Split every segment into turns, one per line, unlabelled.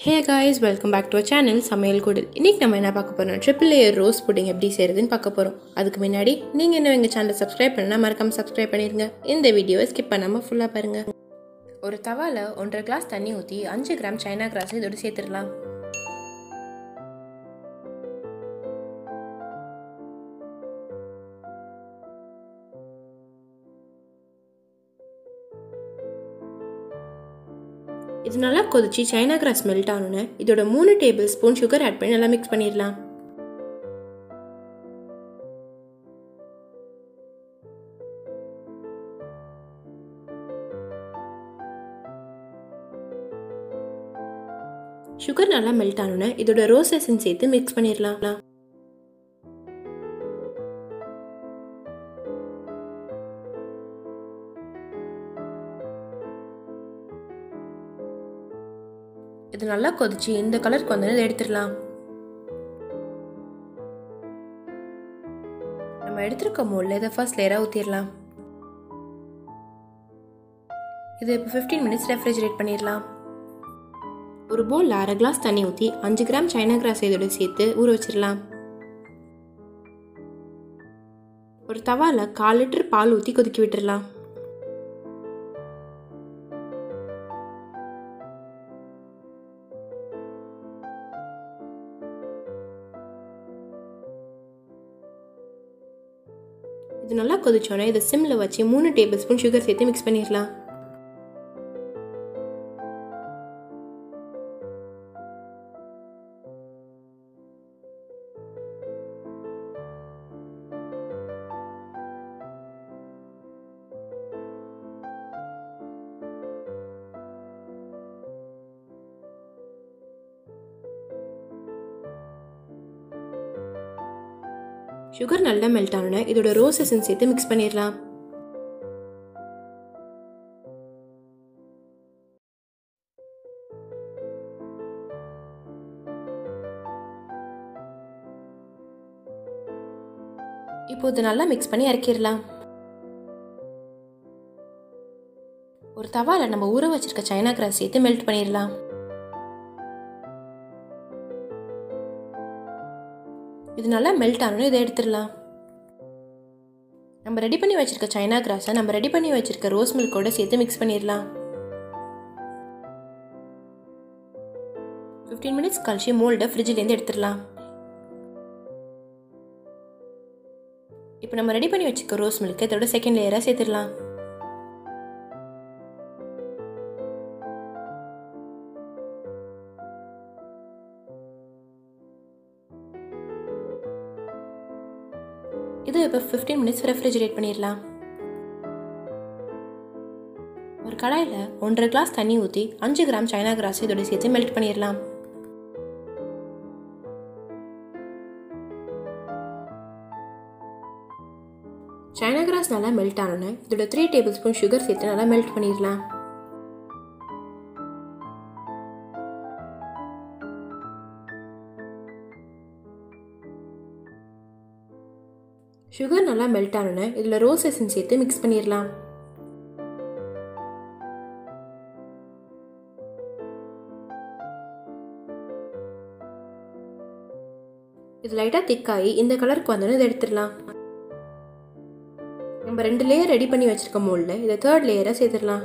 hey guys welcome back to channel Samayal Koodal இன்றைக்கி நம்ம என்ன பார்க்க போகிறோம் ட்ரிபிள் லேயர் ரோஸ் புட்டிங் எப்படி செய்கிறதுன்னு பார்க்க போகிறோம் அதுக்கு முன்னாடி நீங்கள் இன்னும் எங்கள் சேனலை சப்ஸ்கிரைப் பண்ணால் மறக்காமல் சப்ஸ்கிரைப் பண்ணிடுங்க இந்த வீடியோவை ஸ்கிப் பண்ணாமல் ஃபுல்லாக பாருங்கள் ஒரு தவாவில் ஒன்றரை கிளாஸ் தண்ணி ஊற்றி அஞ்சு கிராம் சைனா கிராஸ் இதோட சேர்த்துடலாம் இது நல்லா கொதிச்சு சைனா கிராஸ் மெல்ட் ஆனோன்னு இதோட மூணு டேபிள் ஸ்பூன் சுகர் ஆட் பண்ணி நல்லா மிக்ஸ் பண்ணிடலாம் சுகர் நல்லா மெல்ட் ஆனோன்னு இதோட ரோஸ் எசன் சேர்த்து மிக்ஸ் பண்ணிடலாம் இது நல்லா கொதிச்சு இந்த கலருக்கு வந்து இதை எடுத்துடலாம் நம்ம எடுத்திருக்க மோல்ல இதை ஃபர்ஸ்ட் லேயராக ஊற்றிடலாம் இது இப்போ ஃபிஃப்டீன் மினிட்ஸ் ரெஃப்ரிஜரேட் பண்ணிடலாம் ஒரு பவுலில் அரை கிளாஸ் தண்ணி ஊற்றி அஞ்சு கிராம் சைனா கிராஸ் இதோட சேர்த்து ஊற வச்சிடலாம் ஒரு தவாவில் கால் லிட்டர் பால் ஊற்றி கொதிக்க விட்டுடலாம் இது நல்லா கொதிச்சோன்னே இதை சிம்மில் வச்சு மூணு டேபிள் ஸ்பூன் சுகர் சேர்த்து மிக்ஸ் பண்ணிடலாம் சுகர் நல்லா மெல்ட் ஆனோட இதோட ரோஸ் எசன் சேர்த்து மிக்ஸ் பண்ணிடலாம் இப்போ இது நல்லா மிக்ஸ் பண்ணி இறக்கிடலாம் ஒரு தவால நம்ம ஊற வச்சிருக்க சைனா கிராஸ் சேர்த்து மெல்ட் பண்ணிடலாம் இது நல்லா மெல்ட் ஆனோன்னு இதை எடுத்துடலாம் நம்ம ரெடி பண்ணி வச்சிருக்க சைனா கிராஸை நம்ம ரெடி பண்ணி வச்சிருக்க ரோஸ் மில்கோட சேர்த்து மிக்ஸ் பண்ணிடலாம் ஃபிஃப்டீன் மினிட்ஸ் கழிச்சு மோல்டை ஃப்ரிட்ஜிலேருந்து எடுத்துடலாம் இப்போ நம்ம ரெடி பண்ணி வச்சிருக்க ரோஸ் மில்க் இதோட செகண்ட் லேயராக சேர்த்துடலாம் இது இப்போ ஃபிஃப்டீன் மினிட்ஸ் ரெஃப்ரிஜரேட் பண்ணிடலாம் ஒரு கடாயில் ஒன்றரை கிளாஸ் தண்ணி ஊற்றி அஞ்சு கிராம் சைனா கிராஸ் இதோட சேர்த்து மெல்ட் பண்ணிடலாம் சைனா கிராஸ் நல்லா மெல்ட் ஆனோன்னு இதோட த்ரீ டேபிள் ஸ்பூன் சுகர் சேர்த்து நல்லா மெல்ட் பண்ணிடலாம் சுகர் நல்லா மெல்ட் ஆனோன்னு இதில் ரோஸ் எசன் சேர்த்து மிக்ஸ் பண்ணிடலாம் இது லைட்டாக திக்காகி இந்த கலருக்கு வந்தோன்னு இதை எடுத்துடலாம் நம்ம ரெண்டு லேயர் ரெடி பண்ணி வச்சிருக்க மோல்டில் இதை தேர்ட் லேயராக சேர்த்துடலாம்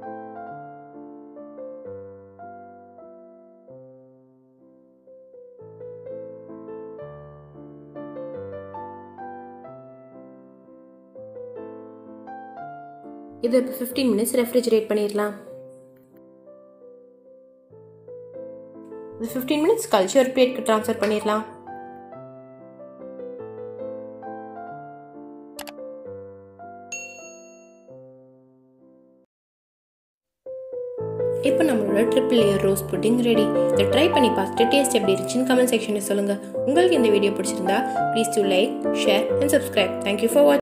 இது இப்போ ஃபிஃப்டீன் மினிட்ஸ் ரெஃப்ரிஜரேட் பண்ணிடலாம் இது ஃபிஃப்டீன் மினிட்ஸ் கழிச்சு ஒரு பிளேட்க்கு ட்ரான்ஸ்ஃபர் பண்ணிடலாம் இப்போ நம்மளோட triple layer rose pudding ready இதை ட்ரை பண்ணி பார்த்துட்டு டேஸ்ட் எப்படி இருந்துச்சுன்னு கமெண்ட் செக்ஷனில் சொல்லுங்கள் உங்களுக்கு இந்த வீடியோ பிடிச்சிருந்தா please do like share and subscribe thank you for watch